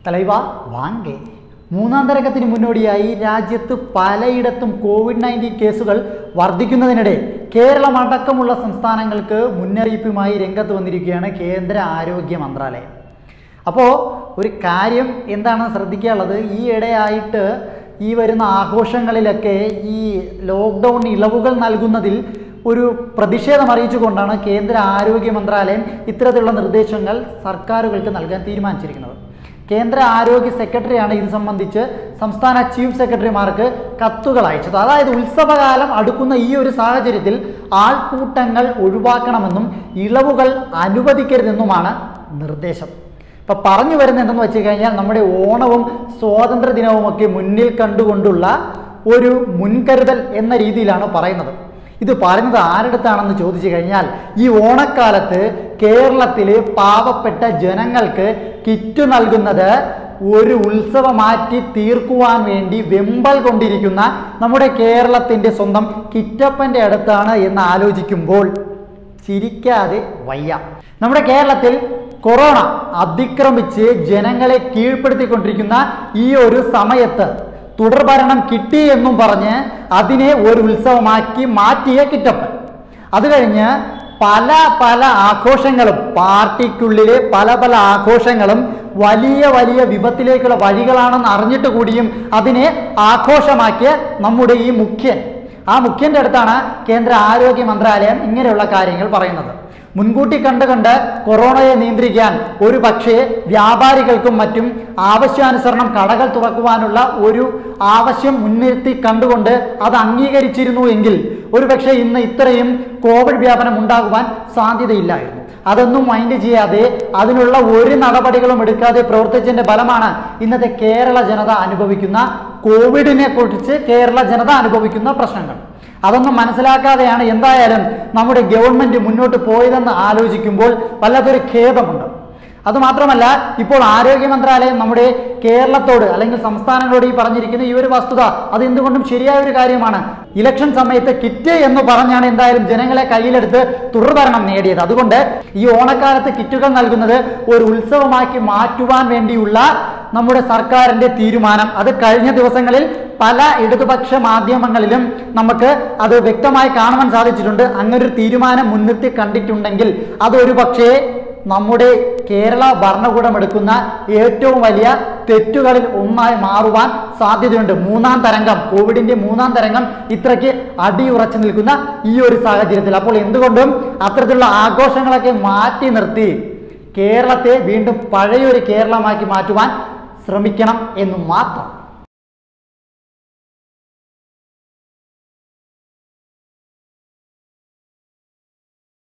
തലൈവ വാങ്കേ മൂന്നാം തരംഗത്തിന് മുന്നോടിയായി രാജ്യത്ത് പലയിടത്തും കോവിഡ് നയൻറ്റീൻ കേസുകൾ വർദ്ധിക്കുന്നതിനിടെ കേരളം അടക്കമുള്ള സംസ്ഥാനങ്ങൾക്ക് മുന്നറിയിപ്പുമായി രംഗത്ത് വന്നിരിക്കുകയാണ് കേന്ദ്ര ആരോഗ്യ മന്ത്രാലയം അപ്പോൾ ഒരു കാര്യം എന്താണ് ശ്രദ്ധിക്കാനുള്ളത് ഈ ഇടയായിട്ട് ഈ വരുന്ന ആഘോഷങ്ങളിലൊക്കെ ഈ ലോക്ക്ഡൗൺ ഇളവുകൾ നൽകുന്നതിൽ ഒരു പ്രതിഷേധം അറിയിച്ചുകൊണ്ടാണ് കേന്ദ്ര ആരോഗ്യ മന്ത്രാലയം ഇത്തരത്തിലുള്ള നിർദ്ദേശങ്ങൾ സർക്കാരുകൾക്ക് നൽകാൻ തീരുമാനിച്ചിരിക്കുന്നത് കേന്ദ്ര ആരോഗ്യ സെക്രട്ടറിയാണ് ഇത് സംബന്ധിച്ച് സംസ്ഥാന ചീഫ് സെക്രട്ടറിമാർക്ക് കത്തുകൾ അയച്ചത് അതായത് ഉത്സവകാലം അടുക്കുന്ന ഈ ഒരു സാഹചര്യത്തിൽ ആൾക്കൂട്ടങ്ങൾ ഒഴിവാക്കണമെന്നും ഇളവുകൾ അനുവദിക്കരുതെന്നുമാണ് നിർദ്ദേശം ഇപ്പം പറഞ്ഞു വരുന്നത് എന്തെന്ന് വെച്ച് കഴിഞ്ഞാൽ നമ്മുടെ ഓണവും സ്വാതന്ത്ര്യ ദിനവും ഒക്കെ മുന്നിൽ കണ്ടുകൊണ്ടുള്ള ഒരു മുൻകരുതൽ എന്ന രീതിയിലാണ് പറയുന്നത് ഇത് പറയുന്നത് ആരടുത്താണെന്ന് ചോദിച്ചു കഴിഞ്ഞാൽ ഈ ഓണക്കാലത്ത് കേരളത്തിലെ പാവപ്പെട്ട ജനങ്ങൾക്ക് കിറ്റ് നൽകുന്നത് ഒരു ഉത്സവമാറ്റി തീർക്കുവാൻ വേണ്ടി വെമ്പൽ കൊണ്ടിരിക്കുന്ന നമ്മുടെ കേരളത്തിൻ്റെ സ്വന്തം കിറ്റപ്പൻ്റെ അടുത്താണ് എന്ന് ആലോചിക്കുമ്പോൾ ചിരിക്കാതെ വയ്യ നമ്മുടെ കേരളത്തിൽ കൊറോണ അതിക്രമിച്ച് ജനങ്ങളെ കീഴ്പ്പെടുത്തിക്കൊണ്ടിരിക്കുന്ന ഈ ഒരു സമയത്ത് തുടർഭരണം കിട്ടി എന്നും പറഞ്ഞ് അതിനെ ഒരു ഉത്സവമാക്കി മാറ്റിയ കിറ്റപ്പൻ അത് കഴിഞ്ഞ് പല പല ആഘോഷങ്ങളും പാർട്ടിക്കുള്ളിലെ പല പല ആഘോഷങ്ങളും വലിയ വലിയ വിപത്തിലേക്കുള്ള വഴികളാണെന്ന് അറിഞ്ഞിട്ട് കൂടിയും അതിനെ ആഘോഷമാക്കിയ നമ്മുടെ ഈ മുഖ്യൻ ആ മുഖ്യന്റെ അടുത്താണ് കേന്ദ്ര ആരോഗ്യ മന്ത്രാലയം ഇങ്ങനെയുള്ള കാര്യങ്ങൾ പറയുന്നത് മുൻകൂട്ടി കണ്ട് കണ്ട് കൊറോണയെ നിയന്ത്രിക്കാൻ ഒരു പക്ഷേ വ്യാപാരികൾക്കും മറ്റും ആവശ്യാനുസരണം കടകൾ തുറക്കുവാനുള്ള ഒരു ആവശ്യം മുൻനിർത്തി കണ്ടുകൊണ്ട് അത് അംഗീകരിച്ചിരുന്നു എങ്കിൽ ഒരു പക്ഷേ ഇന്ന് ഇത്രയും കോവിഡ് വ്യാപനം ഉണ്ടാകുവാൻ സാധ്യതയില്ലായിരുന്നു അതൊന്നും മൈൻഡ് ചെയ്യാതെ അതിനുള്ള ഒരു നടപടികളും എടുക്കാതെ പ്രവർത്തിച്ചതിന്റെ ഫലമാണ് ഇന്നത്തെ കേരള ജനത അനുഭവിക്കുന്ന കോവിഡിനെ കുറിച്ച് കേരള ജനത അനുഭവിക്കുന്ന പ്രശ്നങ്ങൾ അതൊന്നും മനസ്സിലാക്കാതെയാണ് എന്തായാലും നമ്മുടെ ഗവൺമെന്റ് മുന്നോട്ട് പോയതെന്ന് ആലോചിക്കുമ്പോൾ വല്ലാത്തൊരു ഖേദമുണ്ട് അതുമാത്രമല്ല ഇപ്പോൾ ആരോഗ്യ മന്ത്രാലയം നമ്മുടെ കേരളത്തോട് അല്ലെങ്കിൽ സംസ്ഥാനങ്ങളോട് ഈ പറഞ്ഞിരിക്കുന്ന ഈ ഒരു വസ്തുത അത് എന്തുകൊണ്ടും ശരിയായ ഒരു കാര്യമാണ് ഇലക്ഷൻ സമയത്ത് കിറ്റ് എന്ന് പറഞ്ഞാണ് എന്തായാലും ജനങ്ങളെ കയ്യിലെടുത്ത് തുടർഭരണം നേടിയത് അതുകൊണ്ട് ഈ ഓണക്കാലത്ത് കിറ്റുകൾ നൽകുന്നത് ഒരു ഉത്സവമാക്കി മാറ്റുവാൻ വേണ്ടിയുള്ള നമ്മുടെ സർക്കാരിന്റെ തീരുമാനം അത് കഴിഞ്ഞ ദിവസങ്ങളിൽ പല ഇടതുപക്ഷ മാധ്യമങ്ങളിലും നമുക്ക് അത് വ്യക്തമായി കാണുവാൻ സാധിച്ചിട്ടുണ്ട് അങ്ങനൊരു തീരുമാനം മുൻനിർത്തി കണ്ടിട്ടുണ്ടെങ്കിൽ അതൊരു പക്ഷേ നമ്മുടെ കേരള ഭരണകൂടം എടുക്കുന്ന ഏറ്റവും വലിയ തെറ്റുകളിൽ ഒന്നായി മാറുവാൻ സാധ്യതയുണ്ട് മൂന്നാം തരംഗം കോവിഡിന്റെ മൂന്നാം തരംഗം ഇത്രയ്ക്ക് അടിയുറച്ചു നിൽക്കുന്ന ഈ ഒരു സാഹചര്യത്തിൽ അപ്പോൾ എന്തുകൊണ്ടും അത്തരത്തിലുള്ള ആഘോഷങ്ങളൊക്കെ മാറ്റി നിർത്തി കേരളത്തെ വീണ്ടും പഴയൊരു കേരളമാക്കി മാറ്റുവാൻ ശ്രമിക്കണം എന്ന് മാത്രം